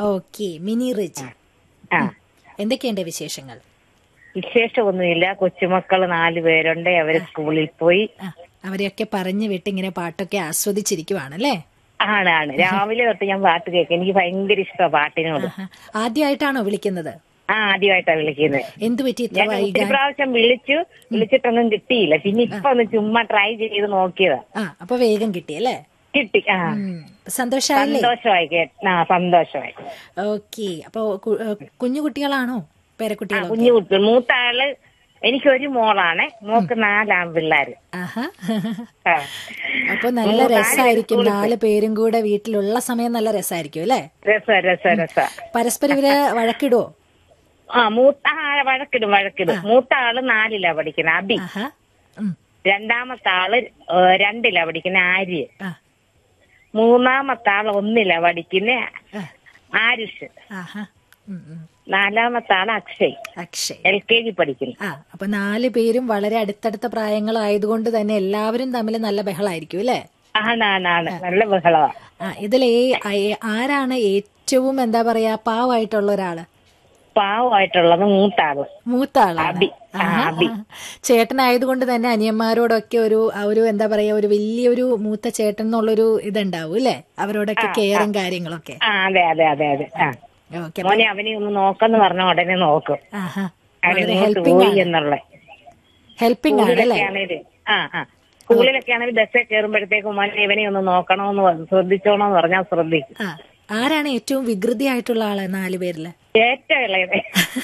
Okay mini Riji ആ എന്തൊക്കെയുണ്ട് വിശേഷങ്ങൾ വിശേഷമൊന്നുമില്ല കൊച്ചുമക്കള് നാല് പേരുണ്ട് അവര് സ്കൂളിൽ പോയി ആ, അവരെയൊക്കെ പറഞ്ഞു വിട്ട് ഇങ്ങനെ പാട്ടൊക്കെ ആസ്വദിച്ചിരിക്കുവാണല്ലേ ആണ് ആണ് രാവിലെ തൊട്ട് ഞാൻ പാട്ട് കേൾക്കും എനിക്ക് ഭയങ്കര ഇഷ്ടമാണ് പാട്ടിനോട് ആഹാ. ആദ്യമായിട്ടാണോ വിളിക്കുന്നത് ആ ആദ്യമായിട്ടാ വിളിക്കുന്നത് എന്തു പറ്റി ഇത്ര ഞാൻ ഒത്തിരി വൈകാൻ പ്രാവശ്യം വിളിച്ചു വിളിച്ചിട്ടൊന്നും കിട്ടിയില്ല പിന്നെ ഇപ്പൊ ഒന്ന് ചുമ്മാ ട്രൈ ചെയ്ത് നോക്കിയതാ ആ അപ്പൊ വേഗം കിട്ടി അല്ലേ കിട്ടി ആ ഉം. സന്തോഷായില്ലേ സന്തോഷമായി കേട്ട ആ സന്തോഷമായി ഓക്കെ അപ്പൊ കു- ഏ, കുഞ്ഞു കുട്ടികളാണോ ആ പേരക്കുട്ടികളോ കുഞ്ഞു കുട്ടി മൂത്ത ആള് എനിക്കൊരു മോളാണ് മോക്ക് നാലാം പിള്ളേര് ആഹാ ആ. അപ്പൊ നല്ല മൂന്നാല് രസമായിരിക്കും സ്കൂളിൽ നാല് പേരും കൂടെ വീട്ടിലുള്ള സമയം നല്ല രസമായിരിക്കും അല്ലേ രസ രസ രസ പരസ്പരം ഇവര് വഴക്കിടുവോ ആ മൂത്ത ആ വഴക്കിടും വഴക്കിടും മൂത്ത ആള് നാലിലാ പഠിക്കുന്നത് അബി ആഹാ ഉം. രണ്ടാമത്തെ ആള് ഏ, രണ്ടിലാ പഠിക്കുന്ന ആര്യ ആ മൂന്നാമത്തെ ആള് ഒന്നിലാ പഠിക്കുന്ന ആ. ആരുഷ് ആഹാ ഉം, ഉം. നാലാമത്തെ ആള് Akshay Akshay L K G പഠിക്കുന്നു ആ അപ്പൊ നാല് പേരും വളരെ അടുത്തടുത്ത പ്രായങ്ങളായതുകൊണ്ട് തന്നെ എല്ലാവരും തമ്മിൽ നല്ല ബഹളായിരിക്കും അല്ലേ ആണാണാണ് നല്ല ബഹളമാ ആ ഇതിൽ ആരാണ് ഏറ്റവും എന്താ പറയാ പാവമായിട്ടുള്ള ഒരാള് പാവമായിട്ടുള്ളത് മൂത്ത ആള് മൂത്ത ആളാണ് അബി. ആ, ആഹാ. അബി. ചേട്ടനായതുകൊണ്ട് തന്നെ അനിയന്മാരോടൊക്കെ ഒരു ആ ഒരു എന്താ പറയാ ഒരു വലിയൊരു മൂത്ത ചേട്ടൻ എന്നുള്ളൊരു ഇതുണ്ടാവും അല്ലേ അവരോടൊക്കെ കെയറും കാര്യങ്ങളൊക്കെ ആ അതെ അതെ അതെ അതെ ആ ഓക്കെ മോനെ അവനെ ഒന്ന് നോക്കെന്ന് പറഞ്ഞ ഉടനെ നോക്കും ആഹാ അവൻ വളരെ ഇങ്ങോട്ട് ഹെൽപ്പിംഗ് പോയി ആണ് എന്നുള്ള ഹെൽപ്പിംഗ് ആണ് അല്ലേ സ്കൂളിലൊക്കെ ആണേല് ആ ആ സ്കൂളിലൊക്കെ ആണെങ്കിൽ ബസ്സിൽ കയറുമ്പോഴത്തേക്കും മോനെ ഇവനെ ഒന്ന് നോക്കണോന്ന് പറ- ശ്രദ്ധിച്ചോണോന്ന് പറഞ്ഞാൽ ശ്രദ്ധിക്കും ആ ആരാണ് ഏറ്റവും വികൃതിയായിട്ടുള്ള ആള് നാല് പേരില് ഏറ്റവും ഇളയത്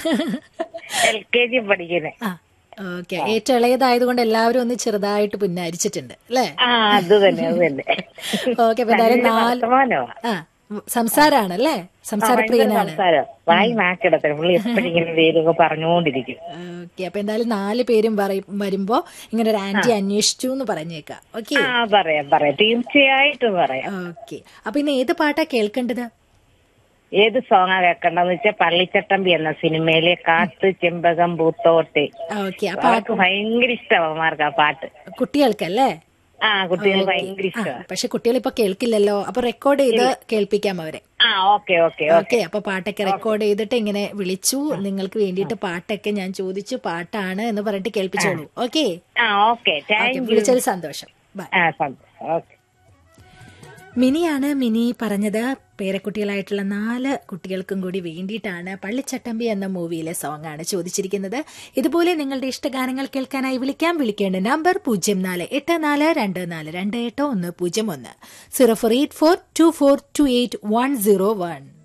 എൽ കെ ജി പഠിക്കുന്നത് ആ ഓക്കെ ഏറ്റവും ഇളയതായതുകൊണ്ട് എല്ലാവരും ഒന്ന് ചെറുതായിട്ട് പുന്നാരിച്ചിട്ടുണ്ട് അല്ലേ ആ അത് തന്നെ അത് തന്നെ ഓക്കെ അപ്പൊ എന്തായാലും നല്ല നാല് വർത്തമാനമാ. ആ സംസാരാണല്ലേ ആ, ഭയങ്കര സംസാരപ്രിയനാണ് സംസാരം വായി നാക്കിടത്തിന് പുള്ളി എപ്പോഴും ഇങ്ങനെ പേരൊക്കെ പറഞ്ഞുകൊണ്ടിരിക്കും ഓക്കെ അപ്പൊ എന്തായാലും നാല് പേരും പറയും- വരുമ്പോ ഇങ്ങനെ ഒരു ആന്റി അന്വേഷിച്ചു എന്ന് പറഞ്ഞേക്കാം ഓക്കെ ആ പറയാം പറയാം തീർച്ചയായിട്ടും പറയാം ഓക്കെ അപ്പൊ ഇന്ന് ഏത് പാട്ടാ കേൾക്കേണ്ടത് ഏത് സോങ്ങാ കേൾക്കണ്ടെന്ന് വെച്ചാൽ പള്ളിച്ചട്ടമ്പി എന്ന സിനിമയിലെ കാത്ത് ചെമ്പകം പൂത്തോട്ടെ ഓക്കെ ആ പാട്ട് അവർക്ക് ഭയങ്കര ഇഷ്ടമാണ് അവന്മാർക്ക് ആ പാട്ട് കുട്ടികൾക്കല്ലേ ആ കുട്ടികൾ ഭയങ്കര ആ ഇഷ്ടമാണ് പക്ഷെ കുട്ടികൾ ഇപ്പൊ കേൾക്കില്ലല്ലോ അപ്പൊ റെക്കോർഡ് ചെയ്ത് കേൾപ്പിക്കാം അവരെ ആ ഓക്കെ ഓക്കെ ഓക്കെ അപ്പൊ പാട്ടൊക്കെ റെക്കോർഡ് ചെയ്തിട്ട് ഇങ്ങനെ വിളിച്ചു നിങ്ങൾക്ക് വേണ്ടിയിട്ട് പാട്ടൊക്കെ ഞാൻ ചോദിച്ചു പാട്ടാണ് എന്ന് പറഞ്ഞിട്ട് കേൾപ്പിച്ചോളൂ ഓക്കെ ആ ഓക്കെ താങ്ക് യു വിളിച്ചതിൽ സന്തോഷം ബൈ ആ സന്തോഷം ഓക്കെ മിനിയാണ് മിനി പറഞ്ഞത് പേരക്കുട്ടികളായിട്ടുള്ള നാല് കുട്ടികൾക്കും കൂടി വേണ്ടിയിട്ടാണ് പള്ളിച്ചട്ടമ്പി എന്ന മൂവിയിലെ സോങ് ആണ് ചോദിച്ചിരിക്കുന്നത് ഇതുപോലെ നിങ്ങളുടെ ഇഷ്ടഗാനങ്ങൾ കേൾക്കാനായി വിളിക്കാം വിളിക്കേണ്ട നമ്പർ പൂജ്യം നാല് എട്ട് നാല് രണ്ട് നാല് രണ്ട് എട്ട് ഒന്ന് പൂജ്യം ഒന്ന് zero four eight four two four two eight one zero one